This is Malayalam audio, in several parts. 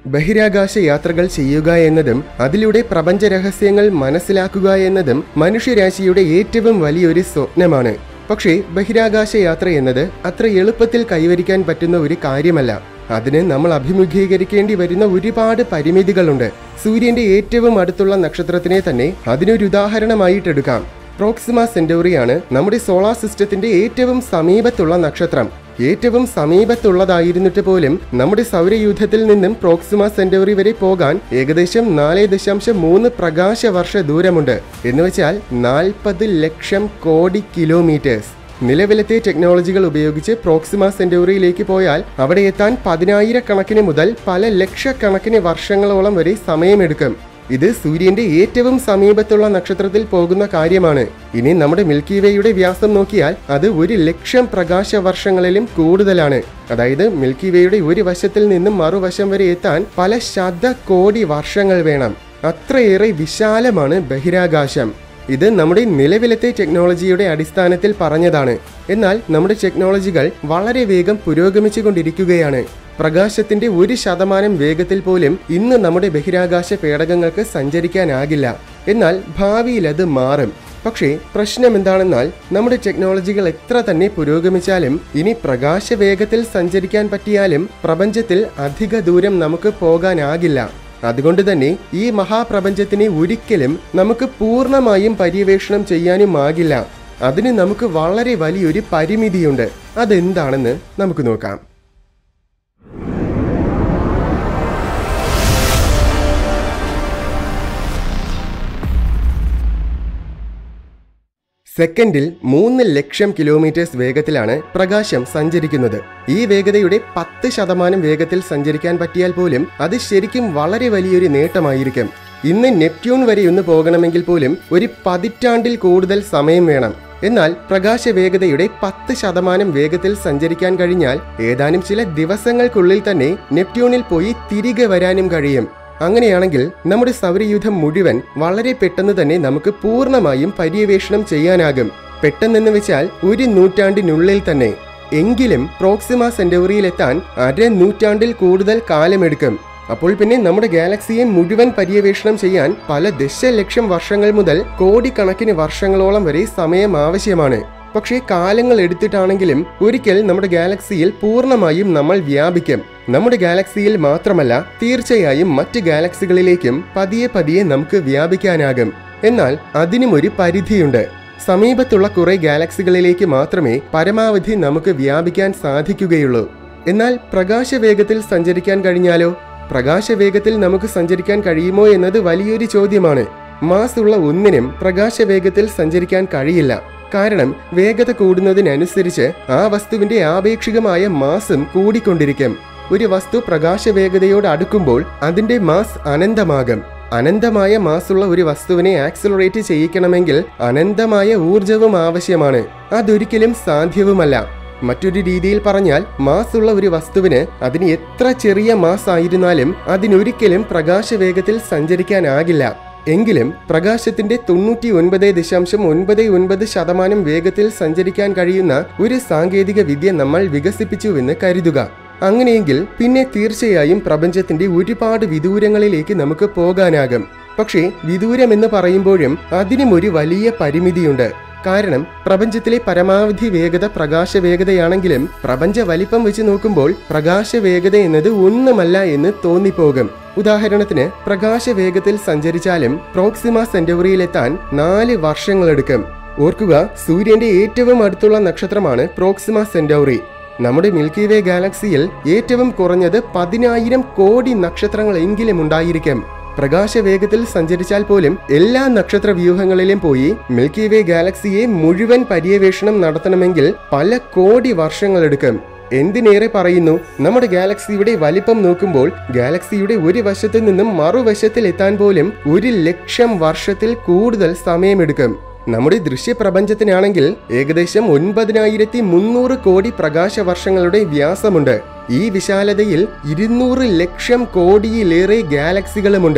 ബഹിരാകാശ യാത്രകൾ ചെയ്യുക എന്നതും അതിലൂടെ പ്രപഞ്ച രഹസ്യങ്ങൾ മനസ്സിലാക്കുക എന്നതും മനുഷ്യരാശിയുടെ ഏറ്റവും വലിയൊരു സ്വപ്നമാണ് പക്ഷേ ബഹിരാകാശ യാത്ര എന്നത് അത്ര എളുപ്പത്തിൽ കൈവരിക്കാൻ പറ്റുന്ന ഒരു കാര്യമല്ല അതിന് നമ്മൾ അഭിമുഖീകരിക്കേണ്ടി വരുന്ന ഒരുപാട് പരിമിതികളുണ്ട് സൂര്യന്റെ ഏറ്റവും അടുത്തുള്ള നക്ഷത്രത്തിനെ തന്നെ അതിനൊരു ഉദാഹരണമായിട്ടെടുക്കാം പ്രോക്സിമ സെന്റോറിയാണ് നമ്മുടെ സോളാർ സിസ്റ്റത്തിന്റെ ഏറ്റവും സമീപത്തുള്ള നക്ഷത്രം ഏറ്റവും സമീപത്തുള്ളതായിരുന്നിട്ട് പോലും നമ്മുടെ സൗരയൂഥത്തിൽ നിന്നും പ്രോക്സിമ സെന്റോറി വരെ പോകാൻ ഏകദേശം നാല് ദശാംശം മൂന്ന് പ്രകാശ വർഷ ദൂരമുണ്ട് എന്നുവെച്ചാൽ നാൽപ്പത് ലക്ഷം കോടി കിലോമീറ്റേഴ്സ് നിലവിലത്തെ ടെക്നോളജികൾ ഉപയോഗിച്ച് പ്രോക്സിമ സെന്റോറിയിലേക്ക് പോയാൽ അവിടെ എത്താൻ പതിനായിരക്കണക്കിന് മുതൽ പല ലക്ഷക്കണക്കിന് വർഷങ്ങളോളം വരെ സമയമെടുക്കും ഇത് സൂര്യന്റെ ഏറ്റവും സമീപത്തുള്ള നക്ഷത്രത്തിൽ പോകുന്ന കാര്യമാണ് ഇനി നമ്മുടെ മിൽക്കി വേയുടെ വ്യാസം നോക്കിയാൽ അത് ഒരു ലക്ഷം പ്രകാശ വർഷങ്ങളിലും കൂടുതലാണ് അതായത് മിൽക്കി വേയുടെ ഒരു വശത്തിൽ നിന്നും മറുവശം വരെ എത്താൻ പല ശതകോടി വർഷങ്ങൾ വേണം അത്രയേറെ വിശാലമാണ് ബഹിരാകാശം ഇത് നമ്മുടെ നിലവിലത്തെ ടെക്നോളജിയുടെ അടിസ്ഥാനത്തിൽ പറഞ്ഞതാണ് എന്നാൽ നമ്മുടെ ടെക്നോളജികൾ വളരെ വേഗം പുരോഗമിച്ചുകൊണ്ടിരിക്കുകയാണ് പ്രകാശത്തിന്റെ ഒരു ശതമാനം വേഗത്തിൽ പോലും ഇന്ന് നമ്മുടെ ബഹിരാകാശ പേടകങ്ങൾക്ക് സഞ്ചരിക്കാനാകില്ല എന്നാൽ ഭാവിയിൽ അത് മാറും പക്ഷേ പ്രശ്നം എന്താണെന്നാൽ നമ്മുടെ ടെക്നോളജികൾ എത്ര തന്നെ പുരോഗമിച്ചാലും ഇനി പ്രകാശ വേഗത്തിൽ സഞ്ചരിക്കാൻ പറ്റിയാലും പ്രപഞ്ചത്തിൽ അധിക ദൂരം നമുക്ക് പോകാനാകില്ല അതുകൊണ്ട് തന്നെ ഈ മഹാപ്രപഞ്ചത്തിനെ ഒരിക്കലും നമുക്ക് പൂർണ്ണമായും പര്യവേഷണം ചെയ്യാനും ആകില്ല അതിന് നമുക്ക് വളരെ വലിയൊരു പരിമിതിയുണ്ട് അതെന്താണെന്ന് നമുക്ക് നോക്കാം സെക്കൻഡിൽ മൂന്ന് ലക്ഷം കിലോമീറ്റേഴ്സ് വേഗത്തിലാണ് പ്രകാശം സഞ്ചരിക്കുന്നത് ഈ വേഗതയുടെ പത്ത് ശതമാനം വേഗത്തിൽ സഞ്ചരിക്കാൻ പറ്റിയാൽ പോലും അത് ശരിക്കും വളരെ വലിയൊരു നേട്ടമായിരിക്കും ഇന്ന് നെപ്റ്റ്യൂൺ വരെ ഒന്ന് പോകണമെങ്കിൽ പോലും ഒരു പതിറ്റാണ്ടിൽ കൂടുതൽ സമയം വേണം എന്നാൽ പ്രകാശ വേഗതയുടെ പത്ത് ശതമാനം വേഗത്തിൽ സഞ്ചരിക്കാൻ കഴിഞ്ഞാൽ ഏതാനും ചില ദിവസങ്ങൾക്കുള്ളിൽ തന്നെ നെപ്റ്റ്യൂണിൽ പോയി തിരികെ വരാനും കഴിയും അങ്ങനെയാണെങ്കിൽ നമ്മുടെ സൗരയൂഥം മുഴുവൻ വളരെ പെട്ടെന്ന് തന്നെ നമുക്ക് പൂർണ്ണമായും പര്യവേഷണം ചെയ്യാനാകും പെട്ടെന്നെന്ന് വെച്ചാൽ ഒരു നൂറ്റാണ്ടിനുള്ളിൽ തന്നെ എങ്കിലും പ്രോക്സിമ സെന്റോറിയിലെത്താൻ അര നൂറ്റാണ്ടിൽ കൂടുതൽ കാലമെടുക്കും അപ്പോൾ പിന്നെ നമ്മുടെ ഗാലക്സിയെ മുഴുവൻ പര്യവേഷണം ചെയ്യാൻ പല ദശലക്ഷം വർഷങ്ങൾ മുതൽ കോടിക്കണക്കിന് വർഷങ്ങളോളം വരെ സമയം ആവശ്യമാണ് പക്ഷേ കാലങ്ങൾ എടുത്തിട്ടാണെങ്കിലും ഒരിക്കൽ നമ്മുടെ ഗാലക്സിയിൽ പൂർണ്ണമായും നമ്മൾ വ്യാപിക്കും നമ്മുടെ ഗാലക്സിയിൽ മാത്രമല്ല തീർച്ചയായും മറ്റ് ഗാലക്സികളിലേക്കും പതിയെ പതിയെ നമുക്ക് വ്യാപിക്കാനാകും എന്നാൽ അതിനും ഒരു പരിധിയുണ്ട് സമീപത്തുള്ള കുറെ ഗാലക്സികളിലേക്ക് മാത്രമേ പരമാവധി നമുക്ക് വ്യാപിക്കാൻ സാധിക്കുകയുള്ളൂ എന്നാൽ പ്രകാശവേഗത്തിൽ സഞ്ചരിക്കാൻ കഴിഞ്ഞാലോ പ്രകാശവേഗത്തിൽ നമുക്ക് സഞ്ചരിക്കാൻ കഴിയുമോ എന്നത് വലിയൊരു ചോദ്യമാണ് മാസ് ഉള്ള ഒന്നിനും പ്രകാശവേഗത്തിൽ സഞ്ചരിക്കാൻ കഴിയില്ല കാരണം വേഗത കൂടുന്നതിനനുസരിച്ച് ആ വസ്തുവിന്റെ ആപേക്ഷികമായ മാസും കൂടിക്കൊണ്ടിരിക്കും ഒരു വസ്തു പ്രകാശവേഗതയോട് അടുക്കുമ്പോൾ അതിന്റെ മാസ് അനന്തമാകും അനന്തമായ മാസുള്ള ഒരു വസ്തുവിനെ ആക്സിലറേറ്റ് ചെയ്യിക്കണമെങ്കിൽ അനന്തമായ ഊർജവും ആവശ്യമാണ് അതൊരിക്കലും സാധ്യവുമല്ല മറ്റൊരു രീതിയിൽ പറഞ്ഞാൽ മാസ് ഉള്ള ഒരു വസ്തുവിന് അതിന് എത്ര ചെറിയ മാസ് ആയിരുന്നാലും അതിനൊരിക്കലും പ്രകാശവേഗത്തിൽ സഞ്ചരിക്കാനാകില്ല എങ്കിലും പ്രകാശത്തിന്റെ തൊണ്ണൂറ്റി ഒൻപത് ദശാംശം ഒൻപത് ഒൻപത് ശതമാനം വേഗത്തിൽ സഞ്ചരിക്കാൻ കഴിയുന്ന ഒരു സാങ്കേതിക വിദ്യ നമ്മൾ വികസിപ്പിച്ചുവെന്ന് കരുതുക അങ്ങനെയെങ്കിൽ പിന്നെ തീർച്ചയായും പ്രപഞ്ചത്തിന്റെ ഒരുപാട് വിദൂരങ്ങളിലേക്ക് നമുക്ക് പോകാനാകും പക്ഷേ വിദൂരം എന്ന് പറയുമ്പോഴും അതിനും ഒരു വലിയ പരിമിതിയുണ്ട് കാരണം പ്രപഞ്ചത്തിലെ പരമാവധി വേഗത പ്രകാശ വേഗതയാണെങ്കിലും പ്രപഞ്ച വലിപ്പം വെച്ച് നോക്കുമ്പോൾ പ്രകാശ വേഗത എന്നത് ഒന്നുമല്ല എന്ന് തോന്നിപ്പോകും ഉദാഹരണത്തിന് പ്രകാശ വേഗത്തിൽ സഞ്ചരിച്ചാലും പ്രോക്സിമ സെന്റോറിയിലെത്താൻ നാല് വർഷങ്ങളെടുക്കും ഓർക്കുക സൂര്യന്റെ ഏറ്റവും അടുത്തുള്ള നക്ഷത്രമാണ് പ്രോക്സിമ സെന്റോറി നമ്മുടെ മിൽക്കി വേ ഗാലക്സിയിൽ ഏറ്റവും കുറഞ്ഞത് പതിനായിരം കോടി നക്ഷത്രങ്ങളെങ്കിലും ഉണ്ടായിരിക്കും പ്രകാശവേഗത്തിൽ സഞ്ചരിച്ചാൽ പോലും എല്ലാ നക്ഷത്ര വ്യൂഹങ്ങളിലും പോയി മിൽക്കി വേ ഗാലക്സിയെ മുഴുവൻ പര്യവേഷണം നടത്തണമെങ്കിൽ പല കോടി വർഷങ്ങളെടുക്കും എന്തിനേറെ പറയുന്നു നമ്മുടെ ഗാലക്സിയുടെ വലിപ്പം നോക്കുമ്പോൾ ഗാലക്സിയുടെ ഒരു വശത്തു നിന്നും മറുവശത്തിൽ എത്താൻ പോലും ഒരു ലക്ഷം വർഷത്തിൽ കൂടുതൽ സമയമെടുക്കും നമ്മുടെ ദൃശ്യപ്രപഞ്ചത്തിനാണെങ്കിൽ ഏകദേശം ഒൻപതിനായിരത്തി മുന്നൂറ് കോടി പ്രകാശ വർഷങ്ങളുടെ വ്യാസമുണ്ട് ഈ വിശാലതയിൽ ഇരുന്നൂറ് ലക്ഷം കോടിയിലേറെ ഗാലക്സികളുമുണ്ട്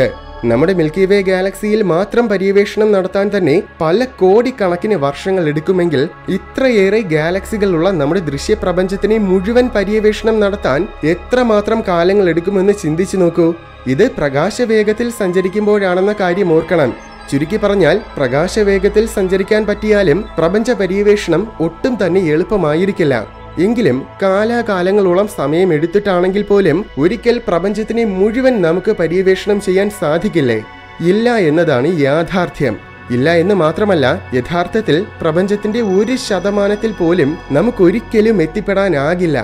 നമ്മുടെ മിൽക്കി വേ ഗാലക്സിയിൽ മാത്രം പര്യവേഷണം നടത്താൻ തന്നെ പല കോടിക്കണക്കിന് വർഷങ്ങൾ എടുക്കുമെങ്കിൽ ഇത്രയേറെ ഗാലക്സികളുള്ള നമ്മുടെ ദൃശ്യപ്രപഞ്ചത്തിനെ മുഴുവൻ പര്യവേഷണം നടത്താൻ എത്രമാത്രം കാലങ്ങൾ എടുക്കുമെന്ന് ചിന്തിച്ചു നോക്കൂ ഇത് പ്രകാശവേഗത്തിൽ സഞ്ചരിക്കുമ്പോഴാണെന്ന കാര്യം ഓർക്കണം ചുരുക്കി പറഞ്ഞാൽ പ്രകാശവേഗത്തിൽ സഞ്ചരിക്കാൻ പറ്റിയാലും പ്രപഞ്ച പര്യവേഷണം ഒട്ടും തന്നെ എളുപ്പമായിരിക്കില്ല എങ്കിലും കാലാകാലങ്ങളോളം സമയം എടുത്തിട്ടാണെങ്കിൽ പോലും ഒരിക്കൽ പ്രപഞ്ചത്തിനെ മുഴുവൻ നമുക്ക് പര്യവേഷണം ചെയ്യാൻ സാധിക്കില്ലേ ഇല്ല എന്നതാണ് യാഥാർത്ഥ്യം ഇല്ല എന്ന് മാത്രമല്ല യഥാർത്ഥത്തിൽ പ്രപഞ്ചത്തിന്റെ ഒരു ശതമാനത്തിൽ പോലും നമുക്കൊരിക്കലും എത്തിപ്പെടാനാകില്ല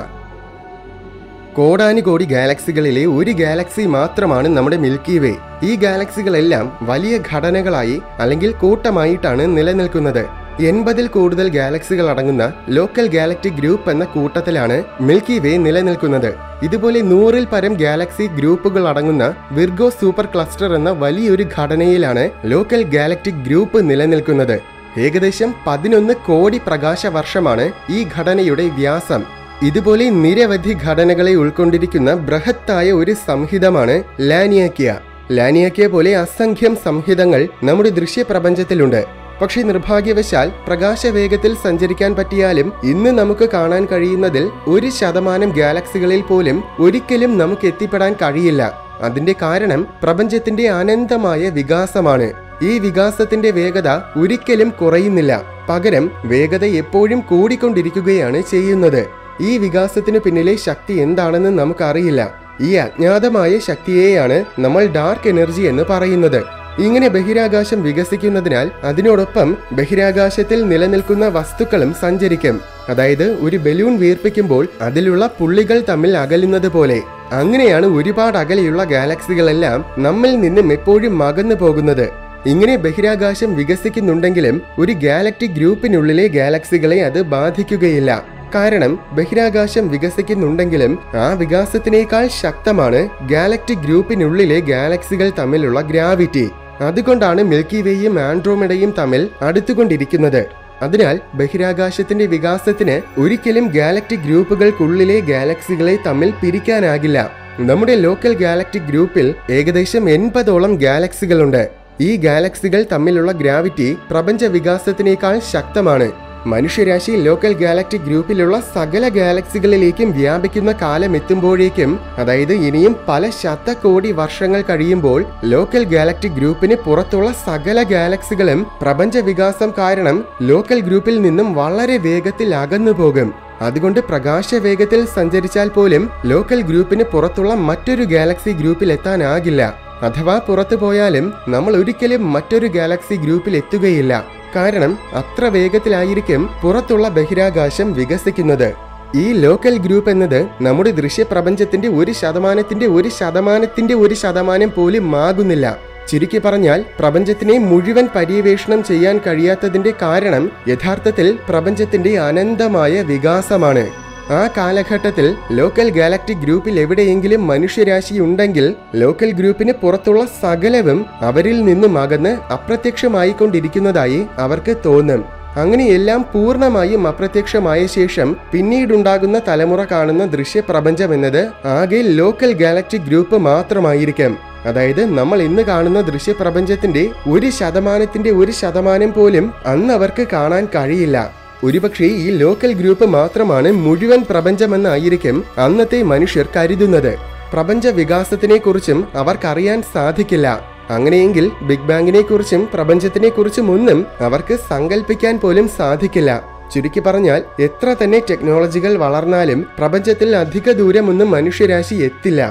കോടാനുകോടി ഗാലക്സികളിലെ ഒരു ഗാലക്സി മാത്രമാണ് നമ്മുടെ മിൽക്കി വേ ഈ ഗാലക്സികളെല്ലാം വലിയ ഘടനകളായി അല്ലെങ്കിൽ കൂട്ടമായിട്ടാണ് നിലനിൽക്കുന്നത് എൺപതിൽ കൂടുതൽ ഗാലക്സികൾ അടങ്ങുന്ന ലോക്കൽ ഗാലക്റ്റിക് ഗ്രൂപ്പ് എന്ന കൂട്ടത്തിലാണ് മിൽക്കി വേ നിലനിൽക്കുന്നത് ഇതുപോലെ നൂറിൽ പരം ഗാലക്സി ഗ്രൂപ്പുകൾ അടങ്ങുന്ന വിർഗോ സൂപ്പർ ക്ലസ്റ്റർ എന്ന വലിയൊരു ഘടനയിലാണ് ലോക്കൽ ഗാലക്റ്റിക് ഗ്രൂപ്പ് നിലനിൽക്കുന്നത് ഏകദേശം പതിനൊന്ന് കോടി പ്രകാശ വർഷമാണ് ഈ ഘടനയുടെ വ്യാസം ഇതുപോലെ നിരവധി ഘടനകളെ ഉൾക്കൊണ്ടിരിക്കുന്ന ബൃഹത്തായ ഒരു സംഹിതമാണ് ലാനിയാക്കിയ ലാനിയാക്കിയ പോലെ അസംഖ്യം സംഹിതങ്ങൾ നമ്മുടെ ദൃശ്യപ്രപഞ്ചത്തിലുണ്ട് പക്ഷേ നിർഭാഗ്യവശാൽ പ്രകാശവേഗത്തിൽ സഞ്ചരിക്കാൻ പറ്റിയാലും ഇന്ന് നമുക്ക് കാണാൻ കഴിയുന്നതിൽ ഒരു ശതമാനം ഗാലക്സികളിൽ പോലും ഒരിക്കലും നമുക്ക് എത്തിപ്പെടാൻ കഴിയില്ല അതിന്റെ കാരണം പ്രപഞ്ചത്തിന്റെ അനന്തമായ വികാസമാണ് ഈ വികാസത്തിന്റെ വേഗത ഒരിക്കലും കുറയുന്നില്ല പകരം വേഗത എപ്പോഴും കൂടിക്കൊണ്ടിരിക്കുകയാണ് ചെയ്യുന്നത് ഈ വികാസത്തിന് പിന്നിലെ ശക്തി എന്താണെന്ന് നമുക്കറിയില്ല ഈ അജ്ഞാതമായ ശക്തിയെയാണ് നമ്മൾ ഡാർക്ക് എനർജി എന്ന് പറയുന്നത് ഇങ്ങനെ ബഹിരാകാശം വികസിക്കുന്നതിനാൽ അതിനോടൊപ്പം ബഹിരാകാശത്തിൽ നിലനിൽക്കുന്ന വസ്തുക്കളും സഞ്ചരിക്കും അതായത് ഒരു ബലൂൺ വീർപ്പിക്കുമ്പോൾ അതിലുള്ള പുള്ളികൾ തമ്മിൽ അകലുന്നത് പോലെ അങ്ങനെയാണ് ഒരുപാട് അകലെയുള്ള ഗാലക്സികളെല്ലാം നമ്മിൽ നിന്നും എപ്പോഴും അകന്നു പോകുന്നത് ഇങ്ങനെ ബഹിരാകാശം വികസിക്കുന്നുണ്ടെങ്കിലും ഒരു ഗാലക്റ്റിക് ഗ്രൂപ്പിനുള്ളിലെ ഗാലക്സികളെ അത് ബാധിക്കുകയില്ല കാരണം ബഹിരാകാശം വികസിക്കുന്നുണ്ടെങ്കിലും ആ വികാസത്തിനേക്കാൾ ശക്തമാണ് ഗാലക്റ്റിക് ഗ്രൂപ്പിനുള്ളിലെ ഗാലക്സികൾ തമ്മിലുള്ള ഗ്രാവിറ്റി അതുകൊണ്ടാണ് മിൽക്കി വേയും ആൻഡ്രോമിഡയും തമ്മിൽ അടുത്തുകൊണ്ടിരിക്കുന്നത് അതിനാൽ ബഹിരാകാശത്തിന്റെ വികാസത്തിന് ഒരിക്കലും ഗാലക്റ്റിക് ഗ്രൂപ്പുകൾക്കുള്ളിലെ ഗാലക്സികളെ തമ്മിൽ പിരിക്കാനാകില്ല നമ്മുടെ ലോക്കൽ ഗാലക്റ്റിക് ഗ്രൂപ്പിൽ ഏകദേശം എൺപതോളം ഗാലക്സികളുണ്ട് ഈ ഗാലക്സികൾ തമ്മിലുള്ള ഗ്രാവിറ്റി പ്രപഞ്ച വികാസത്തിനേക്കാൾ ശക്തമാണ് മനുഷ്യരാശി ലോക്കൽ ഗാലക്റ്റിക് ഗ്രൂപ്പിലുള്ള സകല ഗാലക്സികളിലേക്കും വ്യാപിക്കുന്ന കാലം എത്തുമ്പോഴേക്കും അതായത് ഇനിയും പല ശതകോടി വർഷങ്ങൾ കഴിയുമ്പോൾ ലോക്കൽ ഗാലക്റ്റിക് ഗ്രൂപ്പിന് പുറത്തുള്ള സകല ഗാലക്സികളും പ്രപഞ്ച വികാസം കാരണം ലോക്കൽ ഗ്രൂപ്പിൽ നിന്നും വളരെ വേഗത്തിൽ അകന്നു പോകും അതുകൊണ്ട് പ്രകാശവേഗത്തിൽ സഞ്ചരിച്ചാൽ പോലും ലോക്കൽ ഗ്രൂപ്പിന് പുറത്തുള്ള മറ്റൊരു ഗാലക്സി ഗ്രൂപ്പിൽ എത്താനാകില്ല അഥവാ പുറത്തു പോയാലും നമ്മൾ ഒരിക്കലും മറ്റൊരു ഗാലക്സി ഗ്രൂപ്പിൽ എത്തുകയില്ല കാരണം അത്ര വേഗത്തിലായിരിക്കും പുറത്തുള്ള ബഹിരാകാശം വികസിക്കുന്നത് ഈ ലോക്കൽ ഗ്രൂപ്പ് എന്നത് നമ്മുടെ ദൃശ്യപ്രപഞ്ചത്തിന്റെ ഒരു ശതമാനത്തിന്റെ ഒരു ശതമാനത്തിന്റെ ഒരു ശതമാനം പോലും ആകുന്നില്ല ചുരുക്കി പറഞ്ഞാൽ പ്രപഞ്ചത്തിനെ മുഴുവൻ പര്യവേഷണം ചെയ്യാൻ കഴിയാത്തതിന്റെ കാരണം യഥാർത്ഥത്തിൽ പ്രപഞ്ചത്തിന്റെ അനന്തമായ വികാസമാണ് ആ കാലഘട്ടത്തിൽ ലോക്കൽ ഗാലക്റ്റിക് ഗ്രൂപ്പിൽ എവിടെയെങ്കിലും മനുഷ്യരാശി ഉണ്ടെങ്കിൽ ലോക്കൽ ഗ്രൂപ്പിന് പുറത്തുള്ള സകലവും അവരിൽ നിന്നും അകന്ന് അപ്രത്യക്ഷമായിക്കൊണ്ടിരിക്കുന്നതായി അവർക്ക് തോന്നും അങ്ങനെ എല്ലാം പൂർണ്ണമായും അപ്രത്യക്ഷമായ ശേഷം പിന്നീടുണ്ടാകുന്ന തലമുറ കാണുന്ന ദൃശ്യപ്രപഞ്ചം എന്നത് ആകെ ലോക്കൽ ഗാലക്റ്റിക് ഗ്രൂപ്പ് മാത്രമായിരിക്കും അതായത് നമ്മൾ ഇന്ന് കാണുന്ന ദൃശ്യപ്രപഞ്ചത്തിന്റെ ഒരു ശതമാനത്തിന്റെ ഒരു ശതമാനം പോലും അന്ന് അവർക്ക് കാണാൻ കഴിയില്ല ഒരുപക്ഷെ ഈ ലോക്കൽ ഗ്രൂപ്പ് മാത്രമാണ് മുഴുവൻ പ്രപഞ്ചമെന്നായിരിക്കും അന്നത്തെ മനുഷ്യർ കരുതുന്നത് പ്രപഞ്ച വികാസത്തിനെ കുറിച്ചും അവർക്കറിയാൻ സാധിക്കില്ല അങ്ങനെയെങ്കിൽ ബിഗ് ബാങ്കിനെ കുറിച്ചും പ്രപഞ്ചത്തിനെ കുറിച്ചും ഒന്നും അവർക്ക് സങ്കല്പിക്കാൻ പോലും സാധിക്കില്ല ചുരുക്കി പറഞ്ഞാൽ എത്ര തന്നെ ടെക്നോളജികൾ വളർന്നാലും പ്രപഞ്ചത്തിൽ അധിക ദൂരമൊന്നും മനുഷ്യരാശി എത്തില്ല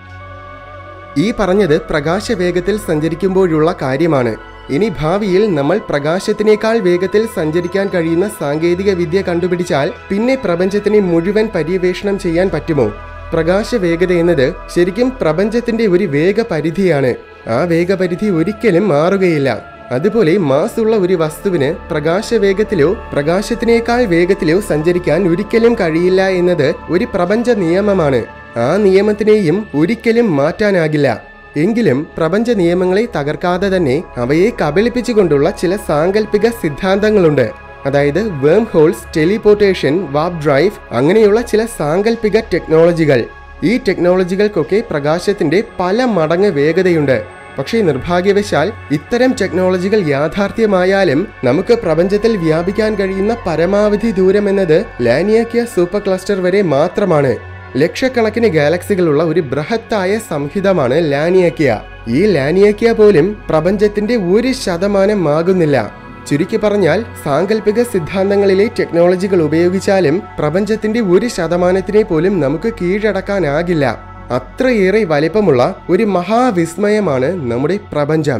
ഈ പറഞ്ഞത് പ്രകാശവേഗത്തിൽ സഞ്ചരിക്കുമ്പോഴുള്ള കാര്യമാണ് ഇനി ഭാവിയിൽ നമ്മൾ പ്രകാശത്തിനേക്കാൾ വേഗത്തിൽ സഞ്ചരിക്കാൻ കഴിയുന്ന സാങ്കേതിക വിദ്യ കണ്ടുപിടിച്ചാൽ പിന്നെ പ്രപഞ്ചത്തിനെ മുഴുവൻ പര്യവേഷണം ചെയ്യാൻ പറ്റുമോ പ്രകാശ വേഗത എന്നത് ശരിക്കും പ്രപഞ്ചത്തിന്റെ ഒരു വേഗപരിധിയാണ് ആ വേഗപരിധി ഒരിക്കലും മാറുകയില്ല അതുപോലെ മാസ് ഉള്ള ഒരു വസ്തുവിന് പ്രകാശവേഗത്തിലോ പ്രകാശത്തിനേക്കാൾ വേഗത്തിലോ സഞ്ചരിക്കാൻ ഒരിക്കലും കഴിയില്ല എന്നത് ഒരു പ്രപഞ്ച നിയമമാണ് ആ നിയമത്തിനെയും ഒരിക്കലും മാറ്റാനാകില്ല എങ്കിലും പ്രപഞ്ച നിയമങ്ങളെ തകർക്കാതെ തന്നെ അവയെ കബളിപ്പിച്ചുകൊണ്ടുള്ള ചില സാങ്കല്പിക സിദ്ധാന്തങ്ങളുണ്ട് അതായത് വേം ഹോൾസ് ടെലിപോർട്ടേഷൻ വാപ്പ് ഡ്രൈവ് അങ്ങനെയുള്ള ചില സാങ്കല്പിക ടെക്നോളജികൾ ഈ ടെക്നോളജികൾക്കൊക്കെ പ്രകാശത്തിന്റെ പല മടങ്ങ് വേഗതയുണ്ട് പക്ഷേ നിർഭാഗ്യവശാൽ ഇത്തരം ടെക്നോളജികൾ യാഥാർത്ഥ്യമായാലും നമുക്ക് പ്രപഞ്ചത്തിൽ വ്യാപിക്കാൻ കഴിയുന്ന പരമാവധി ദൂരം എന്നത് ലാനിയാക്കിയ സൂപ്പർ ക്ലസ്റ്റർ വരെ മാത്രമാണ് ലക്ഷക്കണക്കിന് ഗാലക്സികളുള്ള ഒരു ബൃഹത്തായ സംഹിതമാണ് ലാനിയാക്കിയ ഈ ലാനിയാക്കിയ പോലും പ്രപഞ്ചത്തിന്റെ ഒരു ശതമാനം ആകുന്നില്ല ചുരുക്കി പറഞ്ഞാൽ സാങ്കല്പിക സിദ്ധാന്തങ്ങളിലെ ടെക്നോളജികൾ ഉപയോഗിച്ചാലും പ്രപഞ്ചത്തിന്റെ ഒരു ശതമാനത്തിനെ പോലും നമുക്ക് കീഴടക്കാനാകില്ല അത്രയേറെ വലിപ്പമുള്ള ഒരു മഹാവിസ്മയമാണ് നമ്മുടെ പ്രപഞ്ചം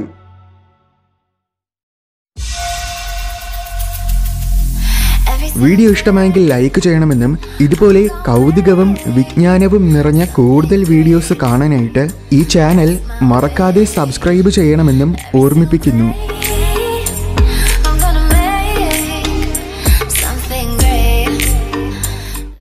വീഡിയോ ഇഷ്ടമായെങ്കിൽ ലൈക്ക് ചെയ്യണമെന്നും ഇതുപോലെ കൗതുകവും വിജ്ഞാനവും നിറഞ്ഞ കൂടുതൽ വീഡിയോസ് കാണാനായിട്ട് ഈ ചാനൽ മറക്കാതെ സബ്സ്ക്രൈബ് ചെയ്യണമെന്നും ഓർമ്മിപ്പിക്കുന്നു